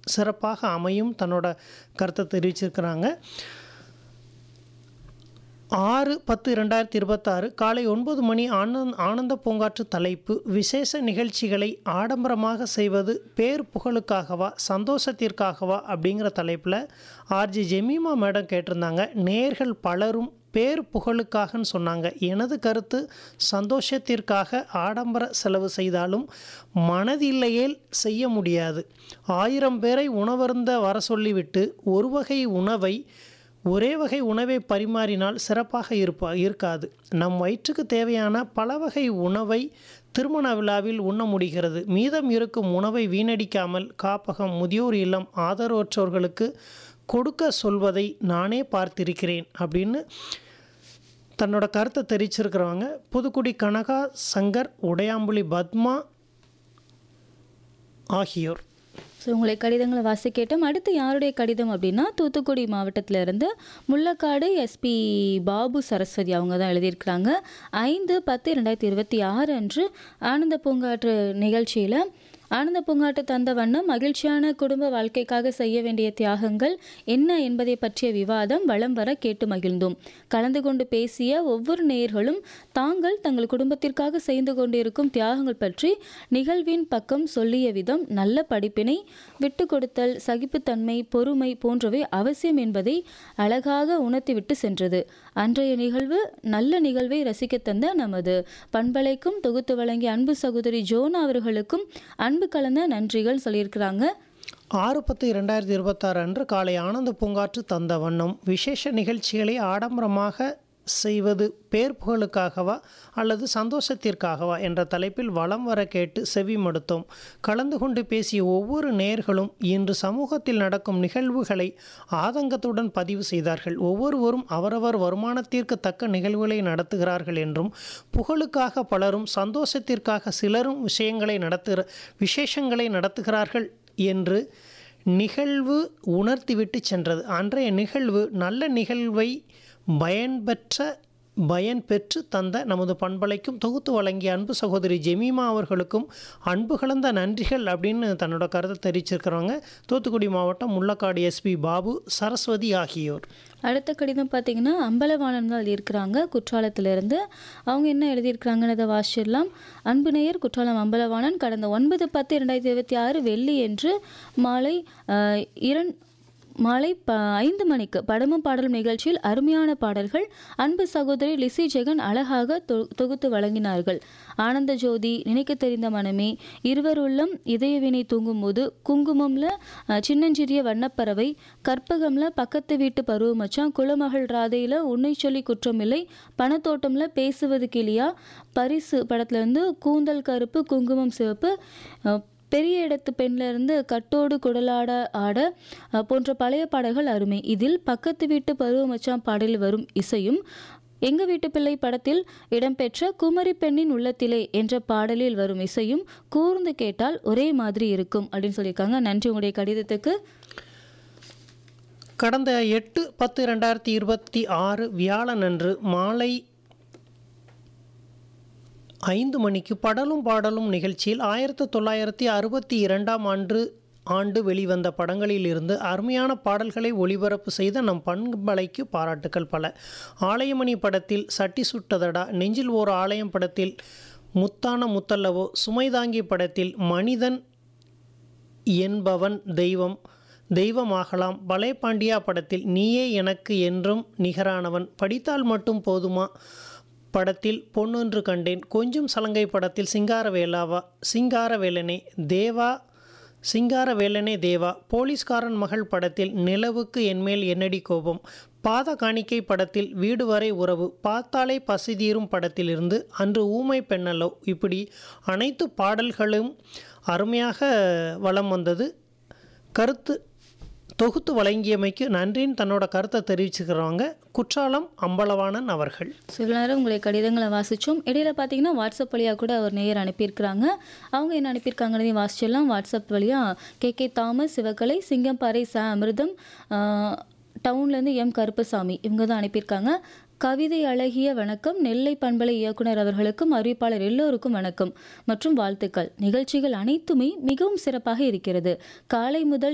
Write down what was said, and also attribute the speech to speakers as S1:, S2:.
S1: சிறப்பாக அமையும் தன்னோட கருத்தை தெரிவிச்சிருக்கிறாங்க ஆறு பத்து ரெண்டாயிரத்தி இருபத்தாறு காலை ஒன்பது மணி ஆனந்த் ஆனந்த பூங்காற்று தலைப்பு விசேஷ நிகழ்ச்சிகளை ஆடம்பரமாக செய்வது பேர் புகழுக்காகவா சந்தோஷத்திற்காகவா அப்படிங்கிற தலைப்பில் ஆர்ஜி ஜெமீமா மேடம் கேட்டிருந்தாங்க நேர்கள் பலரும் பேர் புகழுக்காகன்னு சொன்னாங்க எனது கருத்து சந்தோஷத்திற்காக ஆடம்பர செலவு செய்தாலும் மனதில்லையேல் செய்ய முடியாது ஆயிரம் பேரை உணவருந்த வர சொல்லிவிட்டு ஒரு வகை உணவை ஒரே வகை உணவை பரிமாறினால் சிறப்பாக இருப்பா இருக்காது நம் வயிற்றுக்கு தேவையான பல வகை உணவை திருமண விழாவில் உண்ண முடிகிறது மீதம் இருக்கும் உணவை வீணடிக்காமல் காப்பகம் முதியோர் இல்லம் ஆதரவற்றோர்களுக்கு கொடுக்க சொல்வதை நானே பார்த்திருக்கிறேன் அப்படின்னு தன்னோட கருத்தை தெரிவிச்சிருக்கிறவங்க புதுக்குடி கனகா சங்கர் உடையாம்புலி பத்மா ஆகியோர்
S2: ஸோ உங்களை கடிதங்களை வாசிக்கேட்டோம் அடுத்து யாருடைய கடிதம் அப்படின்னா தூத்துக்குடி மாவட்டத்தில் இருந்து முள்ளக்காடு எஸ்பி பாபு சரஸ்வதி அவங்க தான் எழுதியிருக்கிறாங்க ஐந்து பத்து ரெண்டாயிரத்தி இருபத்தி ஆறு அன்று ஆனந்த பூங்காற்று நிகழ்ச்சியில் ஆனந்த பூங்காட்டு தந்த வண்ணம் மகிழ்ச்சியான குடும்ப வாழ்க்கைக்காக செய்ய வேண்டிய தியாகங்கள் என்ன என்பதை பற்றிய விவாதம் வலம் வர கேட்டு மகிழ்ந்தோம் கலந்து கொண்டு பேசிய ஒவ்வொரு நேயர்களும் தாங்கள் தங்கள் குடும்பத்திற்காக செய்து கொண்டிருக்கும் தியாகங்கள் பற்றி நிகழ்வின் பக்கம் சொல்லிய விதம் நல்ல படிப்பினை விட்டு கொடுத்தல் சகிப்புத்தன்மை பொறுமை போன்றவை அவசியம் என்பதை அழகாக உணர்த்திவிட்டு சென்றது அன்றைய நிகழ்வு நல்ல நிகழ்வை ரசிக்க தந்த நமது பண்பலைக்கும் தொகுத்து வழங்கிய அன்பு சகோதரி ஜோனா அவர்களுக்கும் அன்பு கலந்த நன்றிகள் சொல்லியிருக்கிறாங்க
S1: ஆறு பத்து இரண்டாயிரத்தி இருபத்தாறு அன்று காலை ஆனந்த பூங்காற்று தந்த வண்ணம் விசேஷ நிகழ்ச்சிகளை ஆடம்பரமாக செய்வது பேர் புகழுக்காகவா அல்லது சந்தோஷத்திற்காகவா என்ற தலைப்பில் வலம் வர கேட்டு செவி மடுத்தோம் கலந்து கொண்டு பேசிய ஒவ்வொரு நேர்களும் இன்று சமூகத்தில் நடக்கும் நிகழ்வுகளை ஆதங்கத்துடன் பதிவு செய்தார்கள் ஒவ்வொருவரும் அவரவர் வருமானத்திற்கு தக்க நிகழ்வுகளை நடத்துகிறார்கள் என்றும் புகழுக்காக பலரும் சந்தோஷத்திற்காக சிலரும் விஷயங்களை நடத்துகிற விசேஷங்களை நடத்துகிறார்கள் என்று நிகழ்வு உணர்த்திவிட்டு சென்றது அன்றைய நிகழ்வு நல்ல நிகழ்வை பயன்பெற்ற பயன் பெற்று தந்த நமது பண்பலைக்கும் தொகுத்து வழங்கிய அன்பு சகோதரி ஜெமீமா அவர்களுக்கும் அன்பு கலந்த நன்றிகள் அப்படின்னு தன்னோட கருத்தை தெரிவிச்சிருக்கிறவங்க தூத்துக்குடி மாவட்டம் முள்ளக்காடு எஸ்பி பாபு சரஸ்வதி ஆகியோர்
S2: அடுத்த கடிதம் பார்த்தீங்கன்னா அம்பலவாணன் தான் எழுதியிருக்கிறாங்க குற்றாலத்திலிருந்து அவங்க என்ன எழுதியிருக்கிறாங்கன்றதை வாசிச்சிடலாம் அன்பு நேயர் குற்றாலம் அம்பலவாணன் கடந்த ஒன்பது பத்து இரண்டாயிரத்தி இருபத்தி ஆறு வெள்ளி என்று மாலை அஹ், இரண் மாலை ப ஐந்து மணிக்கு படமும் பாடலும் நிகழ்ச்சியில் அருமையான பாடல்கள் அன்பு சகோதரி லிசி ஜெகன் அழகாக தொ தொகுத்து வழங்கினார்கள் ஆனந்த ஜோதி நினைக்க தெரிந்த மனமே இருவர் உள்ளம் இதயவினை தூங்கும்போது குங்குமம்ல அஹ், சின்னஞ்சிறிய வண்ணப்பறவை கற்பகம்ல பக்கத்து வீட்டு பருவ மச்சான் குலமகள் ராதையில உன்னை சொல்லி குற்றமில்லை பணத்தோட்டம்ல பேசுவது கிளியா பரிசு படத்துல இருந்து கூந்தல் கருப்பு குங்குமம் சிவப்பு அஹ், பெரிய இடத்து பெண்ல இருந்து கட்டோடு குடலாட ஆட அஹ், போன்ற பழைய பாடல்கள் அருமை இதில் பக்கத்து வீட்டு பருவ மச்சான் பாடலில் வரும் இசையும் எங்க வீட்டு பிள்ளை படத்தில் இடம்பெற்ற குமரி பெண்ணின் உள்ளத்திலே என்ற பாடலில் வரும் இசையும் கூர்ந்து கேட்டால் ஒரே மாதிரி இருக்கும் அப்படின்னு சொல்லியிருக்காங்க நன்றி உங்களுடைய கடிதத்துக்கு
S1: கடந்த எட்டு பத்து ரெண்டாயிரத்தி இருபத்தி ஆறு வியாழனன்று மாலை ஐந்து மணிக்கு படலும் பாடலும் நிகழ்ச்சியில் ஆயிரத்தி தொள்ளாயிரத்தி அறுபத்தி இரண்டாம் ஆண்டு ஆண்டு வெளிவந்த படங்களிலிருந்து அருமையான பாடல்களை ஒளிபரப்பு செய்த நம் பண்பலைக்கு பாராட்டுக்கள் பல ஆலயமணி படத்தில் சட்டி சுட்டதடா நெஞ்சில் ஓர் ஆலயம் படத்தில் முத்தான முத்தல்லவோ சுமைதாங்கி படத்தில் மனிதன் என்பவன் தெய்வம் தெய்வமாகலாம் பலே பாண்டியா படத்தில் நீயே எனக்கு என்றும் நிகரானவன் படித்தால் மட்டும் போதுமா படத்தில் பொன்னொன்று கண்டேன் கொஞ்சம் சலங்கை படத்தில் சிங்காரவேலாவா சிங்காரவேலனே தேவா சிங்காரவேலனே தேவா போலீஸ்காரன் மகள் படத்தில் நிலவுக்கு என்மேல் என்னடி கோபம் பாத காணிக்கை படத்தில் வீடு வரை உறவு பார்த்தாலே பசிதீரும் படத்திலிருந்து அன்று ஊமை பெண்ணல்லோ இப்படி அனைத்து பாடல்களும் அருமையாக வலம் வந்தது கருத்து தொகுத்து வழங்கியமைக்கு நன்றின்னு தன்னோட கருத்தை தெரிவிச்சுக்கிறவங்க குற்றாலம் அம்பலவாணன் அவர்கள்
S2: சில நேரம் உங்களுடைய கடிதங்களை வாசித்தோம் இடையில பார்த்தீங்கன்னா வாட்ஸ்அப் வழியாக கூட ஒரு நேயர் அனுப்பியிருக்கிறாங்க அவங்க என்ன அனுப்பியிருக்காங்கன்னு வாசிச்சிடலாம் வாட்ஸ்அப் வழியாக K K Thomas Sivakalai Singamparai ச அமிர்தம் ஆஹ், டவுன்லேருந்து எம் கருப்பசாமி இவங்க தான் அனுப்பியிருக்காங்க கவிதை அழகிய வணக்கம் நெல்லை பண்பலை இயக்குனர் அவர்களுக்கும் அறிவிப்பாளர் எல்லோருக்கும் வணக்கம் மற்றும் வாழ்த்துக்கள் நிகழ்ச்சிகள் அனைத்துமே மிகவும் சிறப்பாக இருக்கிறது காலை முதல்